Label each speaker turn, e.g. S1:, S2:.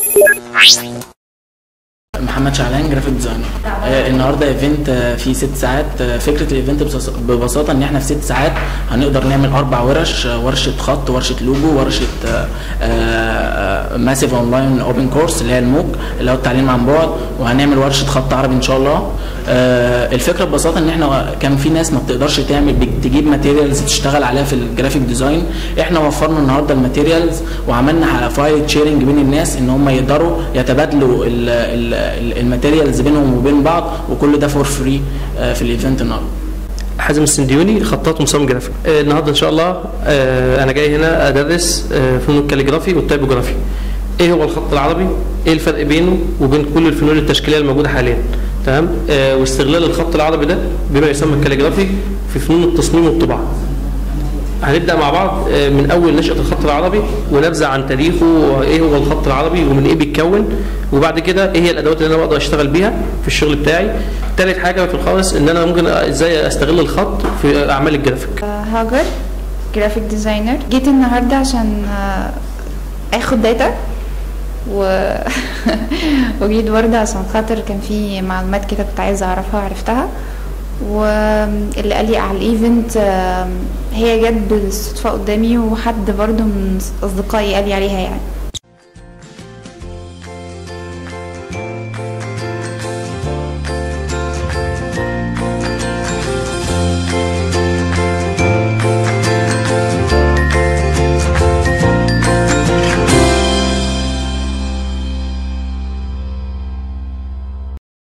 S1: محمد شعلان جرافيك ديزاينر آه النهارده ايفنت آه فيه ست ساعات آه فكره الايفنت ببساطة- ببساطه ان احنا في ست ساعات هنقدر نعمل اربع ورش آه ورشه خط ورشه لوجو ورشه ماسيف اونلاين اوبن كورس اللي هي الموج اللي هو التعليم عن بعد وهنعمل ورشه خط عربي ان شاء الله آه الفكره ببساطه ان احنا كان في ناس ما بتقدرش تعمل بت- تجيب ماتيريالز تشتغل عليها في الجرافيك ديزاين احنا وفرنا النهارده الماتيريالز وعملنا فايل شيرنج بين الناس ان هم يقدروا يتبادلوا ال- ال- ال- الماتيريالز بينهم وبين بعض وكل ده فور فري في الايفنت النهارده
S2: حازم السنديوني خطاط ومصمم جرافيك آه، النهارده ان شاء الله آه، انا جاي هنا ادرس آه، فنون الكاليجرافي والتايبوجرافي ايه هو الخط العربي ايه الفرق بينه وبين كل الفنون التشكيليه الموجوده حاليا تمام آه، واستغلال الخط العربي ده بما يسمى الكاليجرافي في فنون التصميم والطباعه هنبدا مع بعض آه، من اول نشاه الخط العربي ونبذه عن تاريخه وايه هو الخط العربي ومن ايه بيتكون وبعد كده ايه هي الادوات اللي انا بقدر اشتغل بيها في الشغل بتاعي ثالث حاجه في الخالص ان انا ممكن ازاي استغل الخط في اعمال الجرافيك
S3: هاجر جرافيك ديزاينر جيت النهارده عشان آه، اخد داتا و... وجيت برضه عشان خاطر كان في معلومات كده كنت عايزه اعرفها وعرفتها واللي قال لي على الايفنت آم، هي جت بالصدفه قدامي وحد برضه من اصدقائي قال لي عليها يعني